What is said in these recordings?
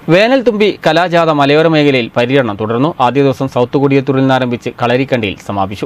വേനൽ തുമ്പി കലാജാഥ മലയോര മേഖലയിൽ പര്യടനം തുടർന്നു ആദ്യ ദിവസം സൗത്ത് കൊടിയത്തൂരിൽ നിന്ന് ആരംഭിച്ച് കളരിക്കണ്ടിയിൽ സമാപിച്ചു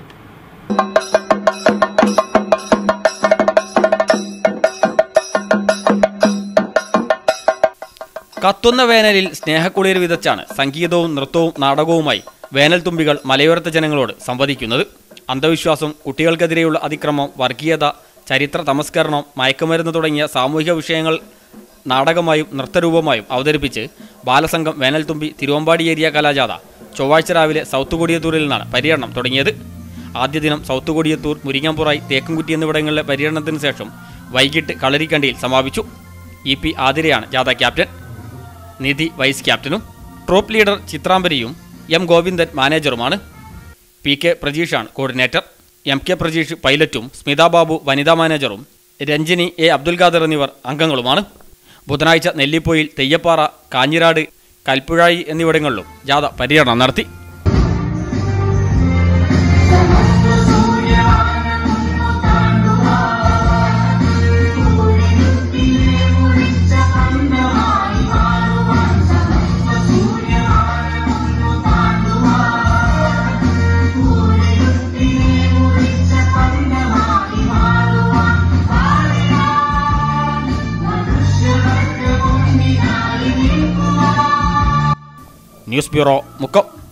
കത്തുന്ന വേനലിൽ സ്നേഹക്കുളിർ വിതച്ചാണ് സംഗീതവും നൃത്തവും നാടകവുമായി വേനൽ തുമ്പികൾ മലയോരത്തെ ജനങ്ങളോട് സംവദിക്കുന്നത് അന്ധവിശ്വാസം കുട്ടികൾക്കെതിരെയുള്ള അതിക്രമം വർഗീയത ചരിത്ര തമസ്കരണം മയക്കുമരുന്ന് തുടങ്ങിയ സാമൂഹിക വിഷയങ്ങൾ നാടകമായും നൃത്തരൂപമായും അവതരിപ്പിച്ച് ബാലസംഘം വേനൽ തുമ്പി തിരുവമ്പാടി ഏരിയ കലാജാഥ ചൊവ്വാഴ്ച രാവിലെ സൗത്ത് കൊടിയത്തൂരിൽ നിന്നാണ് പര്യടനം തുടങ്ങിയത് ആദ്യ ദിനം സൗത്ത് കൊടിയത്തൂർ മുരിങ്ങാമ്പുറായി തേക്കുംകുറ്റി എന്നിവിടങ്ങളിലെ പര്യടനത്തിന് ശേഷം വൈകിട്ട് കളരിക്കണ്ടിയിൽ സമാപിച്ചു ഇ പി ആതിരയാണ് ജാഥ ക്യാപ്റ്റൻ നിധി വൈസ് ക്യാപ്റ്റനും ട്രോപ്പ് ലീഡർ ചിത്രാംബരിയും എം ഗോവിന്ദൻ മാനേജറുമാണ് പി കെ പ്രജീഷാണ് കോർഡിനേറ്റർ എം കെ പ്രജീഷ് പൈലറ്റും സ്മിത ബാബു വനിതാ മാനേജറും രഞ്ജിനി എ അബ്ദുൽ ഖാദർ എന്നിവർ അംഗങ്ങളുമാണ് ബുധനാഴ്ച നെല്ലിപ്പോയിൽ തെയ്യപ്പാറ കാഞ്ഞിരാട് കൽപ്പുഴായി എന്നിവിടങ്ങളിലും ജാഥ പര്യടനം നടത്തി ന്യൂസ് ബ്യൂറോ മുക്കം